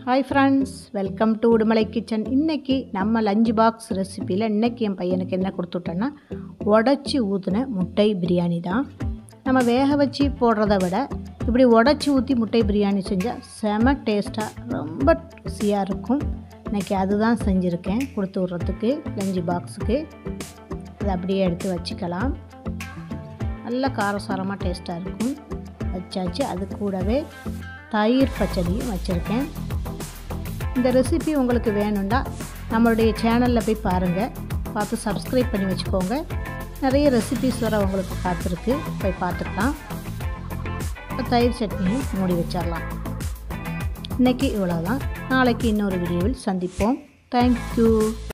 hi friends welcome to Udumalai kitchen இன்றைக்கி நம்ம lunch box ரெசிப்பியில் இன்றைக்கி என் பையனுக்கு என்ன கொடுத்துட்டேன்னா உடச்சி ஊற்றின முட்டை பிரியாணி தான் நம்ம வேக வச்சு போடுறத விட இப்படி உடச்சி ஊற்றி முட்டை பிரியாணி செஞ்சால் செம டேஸ்ட்டாக ரொம்ப ருசியாக இருக்கும் இன்றைக்கி அதுதான் செஞ்சுருக்கேன் கொடுத்து விட்றதுக்கு லஞ்ச் பாக்ஸுக்கு அதை அப்படியே எடுத்து வச்சுக்கலாம் நல்ல காரசாரமாக டேஸ்ட்டாக இருக்கும் வச்சாச்சு அது கூடவே தயிர் பச்சடியும் வச்சுருக்கேன் இந்த ரெசிபி உங்களுக்கு வேணும்னா நம்மளுடைய சேனலில் போய் பாருங்கள் பார்த்து சப்ஸ்கிரைப் பண்ணி வச்சுக்கோங்க நிறைய ரெசிபிஸ் வர உங்களுக்கு காத்திருக்கு போய் பார்த்துக்கலாம் தயிர் சட்னியும் மூடி வச்சிடலாம் இன்றைக்கி இவ்வளோதான் நாளைக்கு இன்னொரு வீடியோவில் சந்திப்போம் தேங்க்யூ